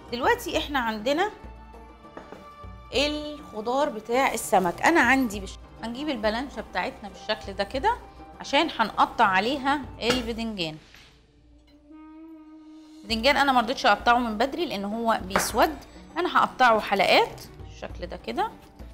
دلوقتي احنا عندنا الخضار بتاع السمك انا عندي بش... هنجيب البلانشة بتاعتنا بالشكل ده كده عشان هنقطع عليها البدنجان البدنجان انا ما رضيتش اقطعه من بدري لان هو بيسود انا هقطعه حلقات بالشكل ده كده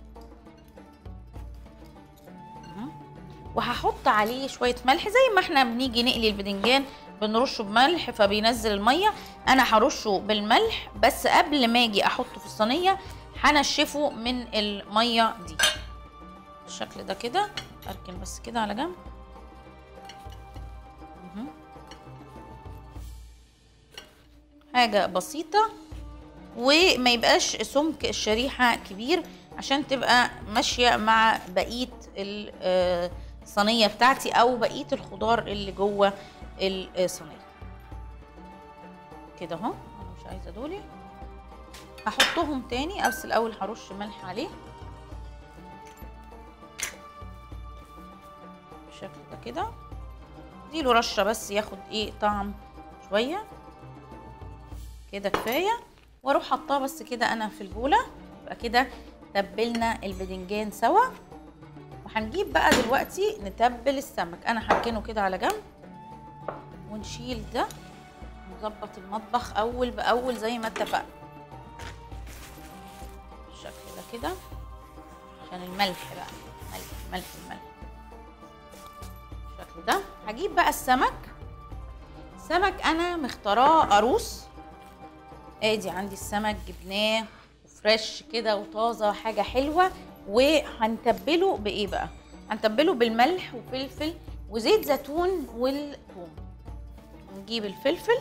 وهحط عليه شويه ملح زي ما احنا بنيجي نقلي البدنجان بنرشه بملح فبينزل الميه انا هرشه بالملح بس قبل ما اجي احطه في الصينيه هنشفه من الميه دي بالشكل ده كده اركن بس كده على جنب مهم. حاجه بسيطه وما يبقاش سمك الشريحه كبير عشان تبقى ماشيه مع بقيه الصينيه بتاعتي او بقيه الخضار اللي جوه الصينيه كده اهو انا مش عايزه دولي هحطهم تاني بس الاول هرش ملح عليه بالشكل ده كده اديله رشه بس ياخد ايه طعم شويه كده كفايه واروح حطاه بس كده انا في البوله يبقى كده تبلنا البدنجان سوا وهنجيب بقى دلوقتي نتبل السمك انا هركنه كده على جنب ونشيل ده نظبط المطبخ اول باول زي ما اتفقنا بالشكل ده كده عشان الملح بقى ملح ملح ملح بالشكل ده هجيب بقى السمك السمك انا مختاراه قاروص ادي عندي السمك جبناه وفريش كده وطازه حاجه حلوه وهنتبله بايه بقى هنتبله بالملح وفلفل وزيت زيتون والثوم نجيب الفلفل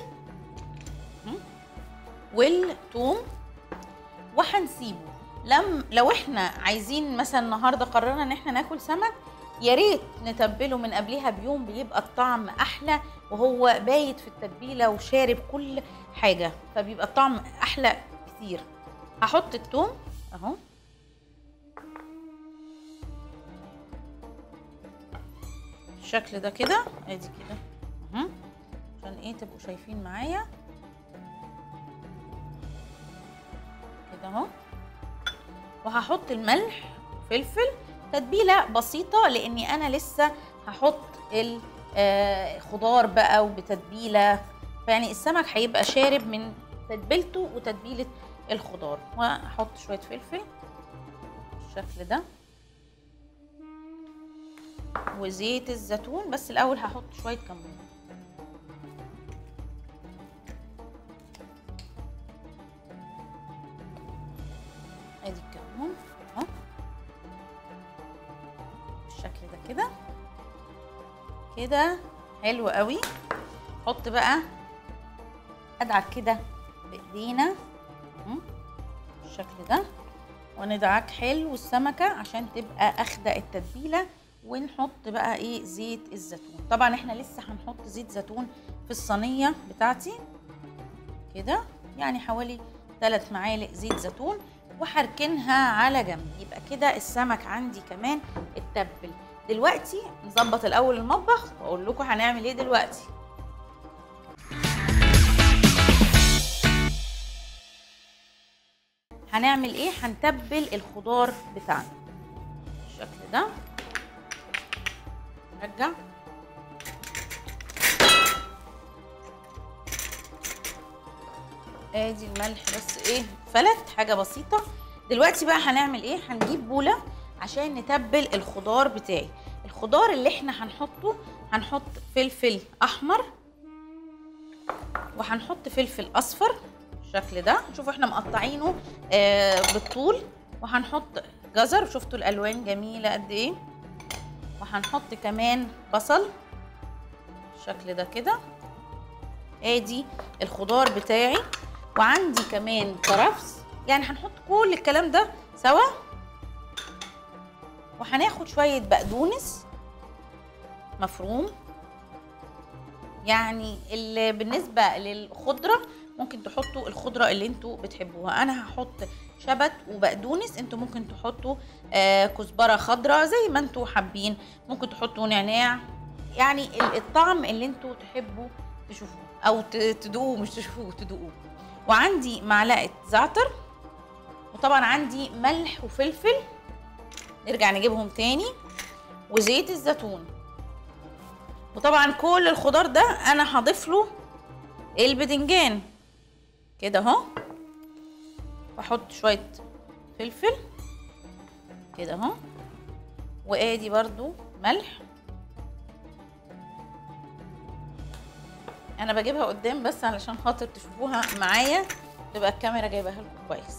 والثوم وهنسيبه لم لو احنا عايزين مثلا النهارده قررنا ان احنا ناكل سمك يا ريت نتبله من قبلها بيوم بيبقى الطعم احلى وهو بايت في التتبيله وشارب كل حاجه فبيبقى الطعم احلى كتير هحط الثوم اهو بالشكل ده كده ادي كده اهو عشان ايه تبقوا شايفين معايا كده اهو وهحط الملح وفلفل تتبيله بسيطه لاني انا لسه هحط الخضار بقى وبتتبيله فيعني السمك هيبقى شارب من تتبيلته وتتبيله الخضار واحط شويه فلفل بالشكل ده وزيت الزيتون بس الاول هحط شويه كمون ادي الكمون اهو بالشكل ده كده كده حلو قوي حط بقى ادعك كده بايدينا بالشكل ده وندعك حلو السمكه عشان تبقى اخده التتبيله ونحط بقى ايه زيت الزيتون طبعا احنا لسه هنحط زيت زيتون في الصينيه بتاعتي كده يعني حوالي 3 معالق زيت زيتون وهركنها على جنب يبقى كده السمك عندي كمان اتبل دلوقتي نظبط الاول المطبخ واقول لكم هنعمل ايه دلوقتي هنعمل ايه هنتبل الخضار بتاعنا بالشكل ده نرجع ادي الملح بس ايه فلت حاجه بسيطه دلوقتي بقى هنعمل ايه هنجيب بوله عشان نتبل الخضار بتاعي الخضار اللي احنا هنحطه هنحط فلفل احمر وهنحط فلفل اصفر بالشكل ده شوفوا احنا مقطعينه آه بالطول وهنحط جزر شفتوا الالوان جميله قد ايه وهنحط كمان بصل بالشكل ده كده ادي الخضار بتاعي وعندي كمان كرفس يعني هنحط كل الكلام ده سوا وهناخد شويه بقدونس مفروم يعني اللي بالنسبه للخضره ممكن تحطوا الخضره اللي انتوا بتحبوها انا هحط شبت وبقدونس انتوا ممكن تحطوا آه كزبره خضراء زي ما انتوا حابين ممكن تحطوا نعناع يعني الطعم اللي انتوا تحبوا تشوفوه او تدوقوه مش تشوفوه تدوقوه وعندي معلقه زعتر وطبعا عندي ملح وفلفل نرجع نجيبهم تاني وزيت الزيتون وطبعا كل الخضار ده انا هضيف له البدنجان كده اهو واحط شويه فلفل كده اهو وادي برضو ملح انا بجيبها قدام بس علشان خاطر تشوفوها معايا تبقى الكاميرا جايباها لكم كويس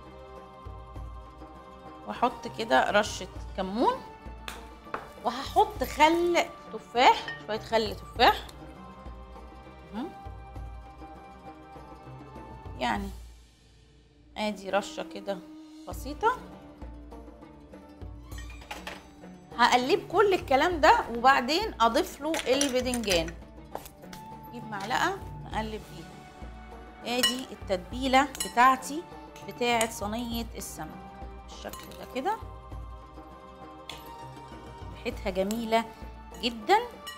واحط كده رشه كمون وهحط خل تفاح شويه خل تفاح يعني ادي رشه كده بسيطه هقلب كل الكلام ده وبعدين اضيف له البدنجان اجيب معلقه نقلب بيها ادي التتبيله بتاعتي بتاعه صينيه السمك بالشكل ده كده ريحتها جميله جدا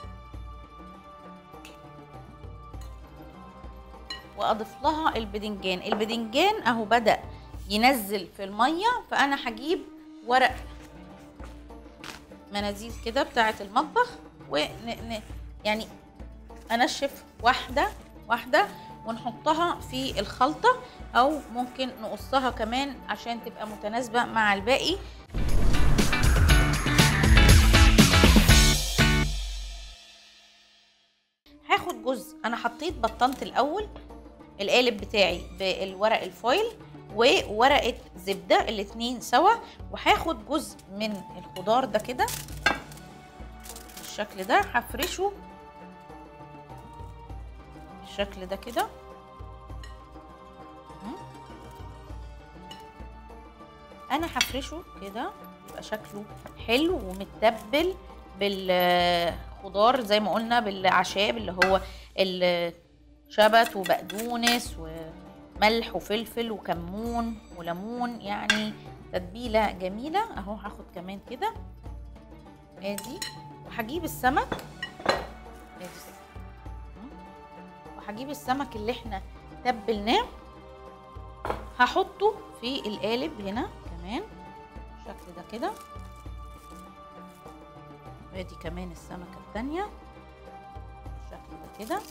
واضيف لها البدنجان البدنجان اهو بدا ينزل في الميه فانا هجيب ورق مناديل كده بتاعه المطبخ و يعني انشف واحده واحده ونحطها في الخلطه او ممكن نقصها كمان عشان تبقى متناسبه مع الباقي هاخد جزء انا حطيت بطنت الاول القالب بتاعي بالورق الفويل وورقه زبده الاتنين سوا وهاخد جزء من الخضار ده كده بالشكل ده هفرشه بالشكل ده كده انا هفرشه كده يبقى شكله حلو ومتبل بالخضار زي ما قلنا بالاعشاب اللي هو الشبت وبقدونس وملح وفلفل وكمون وليمون يعني تتبيله جميله اهو هاخد كمان كده ادي وهجيب السمك ادي وهجيب السمك اللي احنا تبلناه هحطه في القالب هنا كمان بالشكل ده كده ادي كمان السمكه التانية بالشكل ده كده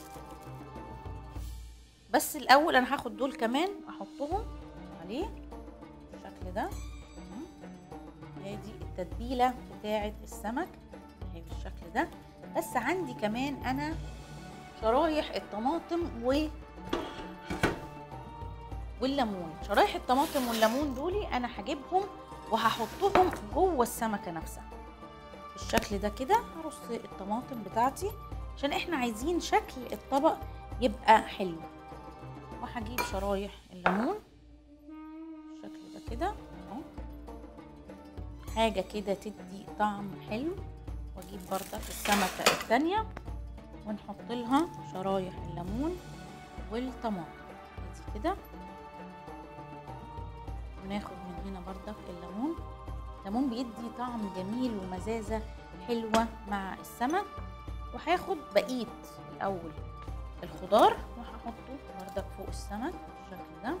بس الاول انا هاخد دول كمان احطهم عليه بالشكل ده ادي التتبيله بتاعه السمك اهي بالشكل ده بس عندي كمان انا شرايح الطماطم و والليمون شرايح الطماطم والليمون دولي انا هجيبهم وهحطهم جوه السمكه نفسها بالشكل ده كده هرص الطماطم بتاعتي عشان احنا عايزين شكل الطبق يبقى حلو وهجيب شرايح الليمون بالشكل ده كده اهو حاجه كده تدي طعم حلو واجيب بردك السمكه التانيه ونحط لها شرايح الليمون والطماطم ادي كده وناخد من هنا بردك الليمون الليمون بيدي طعم جميل ومزازة حلوة مع السمك وهاخد بقية الأول الخضار وهحطه بردك فوق السمك بالشكل ده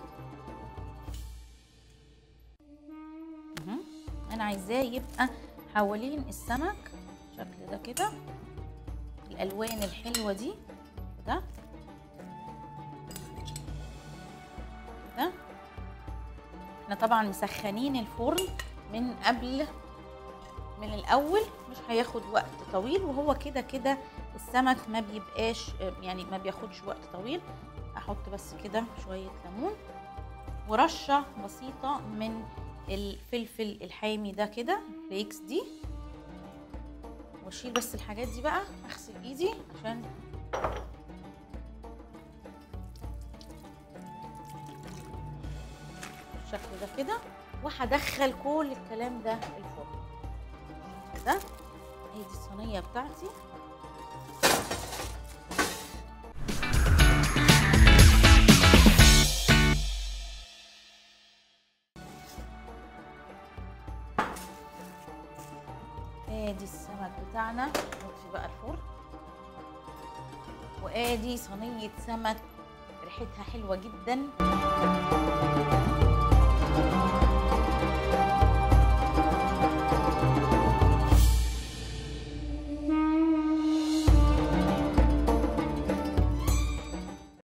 أنا عايزاه يبقى حوالين السمك بالشكل ده كده الألوان الحلوة دي ده ده احنا طبعا مسخنين الفرن من قبل من الاول مش هياخد وقت طويل وهو كده كده السمك ما بيبقاش يعني ما بياخدش وقت طويل احط بس كده شويه ليمون ورشه بسيطه من الفلفل الحامي ده كده فليكس دي واشيل بس الحاجات دي بقى اغسل ايدي عشان بالشكل ده كده وهدخل كل الكلام ده الفرن ده ادي الصينيه بتاعتي ادي السمك بتاعنا نطفي بقى الفرن وادي صينيه سمك ريحتها حلوه جدا